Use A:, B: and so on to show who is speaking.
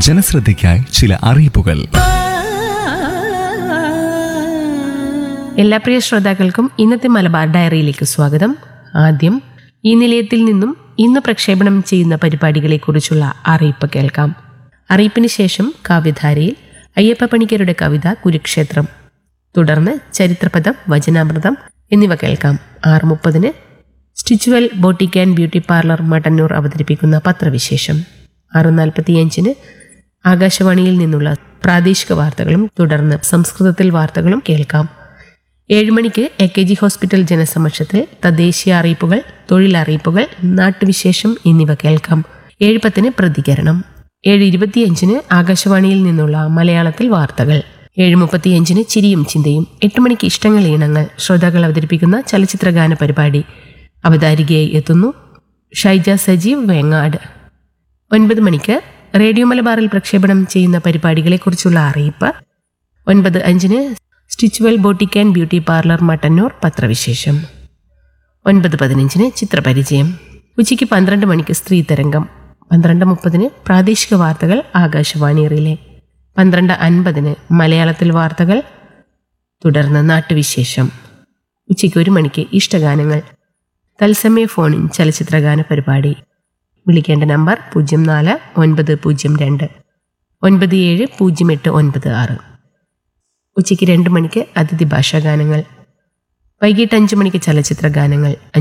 A: ജനശ്രദ്ധയ്ക്കായി ചില അറിയിപ്പുകൾ
B: എല്ലാ പ്രിയ ശ്രോതാക്കൾക്കും ഇന്നത്തെ മലബാർ ഡയറിയിലേക്ക് സ്വാഗതം ആദ്യം ഈ നിലയത്തിൽ നിന്നും ഇന്ന് പ്രക്ഷേപണം ചെയ്യുന്ന പരിപാടികളെക്കുറിച്ചുള്ള അറിയിപ്പ് കേൾക്കാം അറിയിപ്പിന് ശേഷം കാവ്യധാരയിൽ അയ്യപ്പ പണിക്കരുടെ കവിത കുരുക്ഷേത്രം തുടർന്ന് ചരിത്രപദം വചനാമൃതം എന്നിവ കേൾക്കാം ആറ് മുപ്പതിന് Stitchual boutique and beauty parlour Mattannur അവതരിപ്പിക്കുന്ന പത്രവിശേഷം ആറ് നാൽപ്പത്തിയഞ്ചിന് ആകാശവാണിയിൽ നിന്നുള്ള പ്രാദേശിക വാർത്തകളും തുടർന്ന് സംസ്കൃതത്തിൽ വാർത്തകളും കേൾക്കാം ഏഴ് മണിക്ക് എ കെ ജി ഹോസ്പിറ്റൽ ജനസമക്ഷത്തിൽ തദ്ദേശീയ അറിയിപ്പുകൾ തൊഴിലറിയിപ്പുകൾ നാട്ടുവിശേഷം എന്നിവ കേൾക്കാം ഏഴ് പത്തിന് പ്രതികരണം ഏഴ് ഇരുപത്തിയഞ്ചിന് ആകാശവാണിയിൽ നിന്നുള്ള മലയാളത്തിൽ വാർത്തകൾ ഏഴ് മുപ്പത്തിയഞ്ചിന് ചിരിയും ചിന്തയും എട്ട് മണിക്ക് ഇഷ്ടങ്ങൾ ഈണങ്ങൾ ശ്രോതാക്കൾ അവതരിപ്പിക്കുന്ന ചലച്ചിത്രഗാന പരിപാടി അവതാരികയായി എത്തുന്നു ഷൈജ സജീവ് വേങ്ങാട് ഒൻപത് മണിക്ക് റേഡിയോ മലബാറിൽ പ്രക്ഷേപണം ചെയ്യുന്ന പരിപാടികളെക്കുറിച്ചുള്ള അറിയിപ്പ് ഒൻപത് അഞ്ചിന് Stitchual boutique and beauty parlour Mattannur പത്രവിശേഷം ഒൻപത് പതിനഞ്ചിന് ചിത്രപരിചയം ഉച്ചയ്ക്ക് പന്ത്രണ്ട് മണിക്ക് സ്ത്രീ തരംഗം പന്ത്രണ്ട് മുപ്പതിന് പ്രാദേശിക വാർത്തകൾ ആകാശവാണി റിലേ പന്ത്രണ്ട് അൻപതിന് മലയാളത്തിൽ വാർത്തകൾ തുടർന്ന് നാട്ടുവിശേഷം ഉച്ചയ്ക്ക് ഒരു മണിക്ക് ഇഷ്ടഗാനങ്ങൾ തത്സമയ ഫോണിൻ ചലച്ചിത്രഗാന പരിപാടി വിളിക്കേണ്ട നമ്പർ പൂജ്യം നാല് ഒൻപത് പൂജ്യം രണ്ട് ഒൻപത് ഏഴ് പൂജ്യം എട്ട് ഒൻപത് ആറ് ഉച്ചയ്ക്ക് രണ്ട് മണിക്ക് അതിഥി ഭാഷാ ഗാനങ്ങൾ വൈകിട്ട് അഞ്ച് മണിക്ക് ചലച്ചിത്ര ഗാനങ്ങൾ